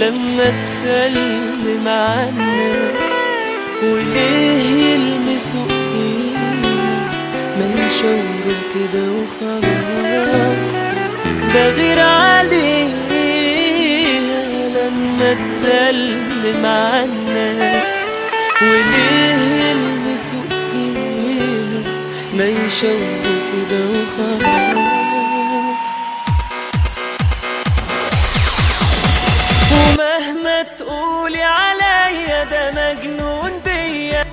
لما تسلم على الناس وليه يلمسوا ايدك ما يشاوروا كده وخلاص بغير عليها لما تسلم على الناس وليه يلمسوا ايدك ما يشاوروا كده وخلاص ومهما تقولي عليا ده مجنون بيا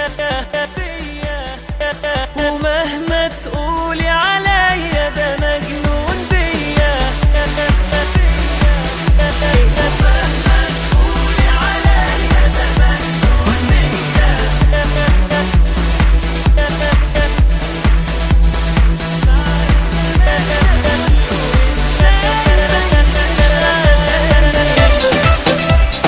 ومهما تقولي عليا ده مجنون بيا ومهما تقولي عليا ده مجنون بيا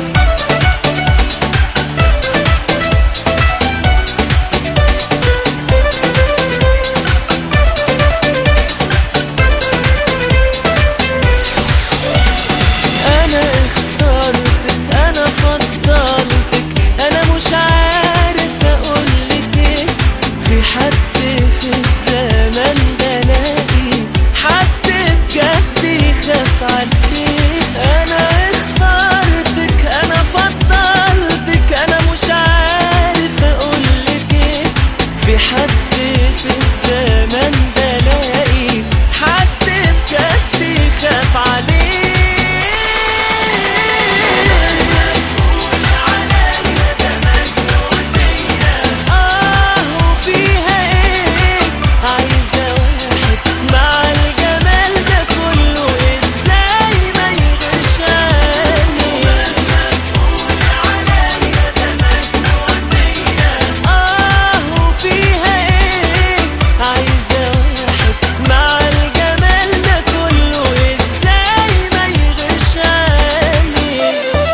انا اخترتك انا فضلتك انا مش عارف اقولك ايه في حد في الزمن ده لاقي حد بجد يخاف عليك انا اخترتك انا فضلتك انا مش عارف اقولك ايه في حد في الزمن ده لاقي حد بجد يخاف عليك آه وفيها إيه عايزة واحد مع الجمال ده كله إزاي ما يغيرش عني آه وفيها إيه عايزة واحد مع الجمال ده كله إزاي ما يغيرش عني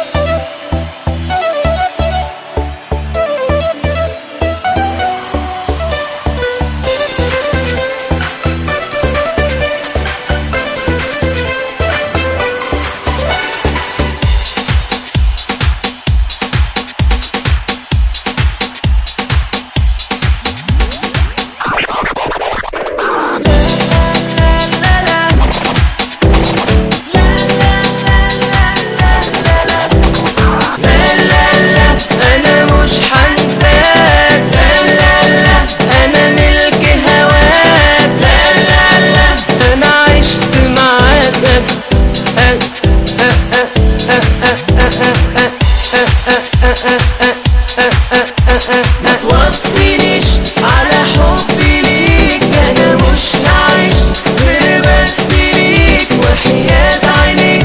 انا مش هنساك لا لا لا انا ملك هواك لا لا لا انا عشت معاك أب- أ- أ- أ- أ- أ- أ- أ- ما توصينيش على حبي ليك انا مش هعيش غير بس ليك وحياة عينيك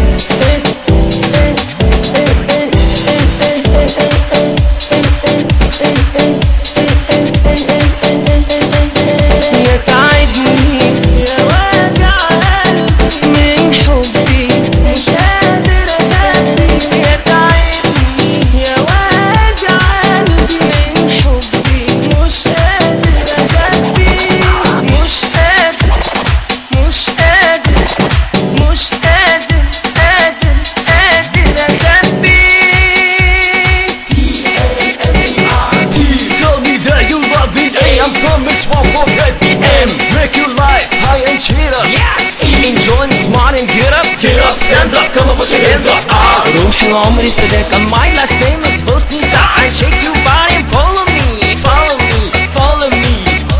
يا تعبني يا وجع قلبي من حبي مش قادر اخبي يا تعبني يا وجع قلبي من حبي مش قادر اخبي مش قادر مش قادر مش قادر قادر قادر اخبي Tell me that you love me, hey, I'm promise won't forget the M. Make your life high and cheer up. Yes! Enjoy and smile and get up. Get up, stand up, come on, put your hands up. Ah! روحي وعمري فداك My last name is Hosni Sa'ad. Shake your body and follow me. Follow me, follow me.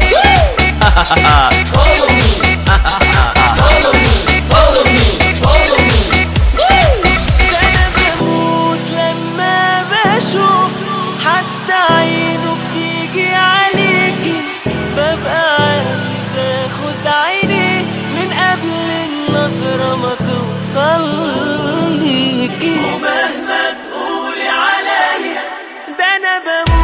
follow me. follow me, follow me, follow me. انا بموت لما بشوف حتى عينه بتيجي عليكي ببقى عايز اخد عيني من قبل النظرة ما توصل ليكي ومهما تقولي عليا ده انا بموت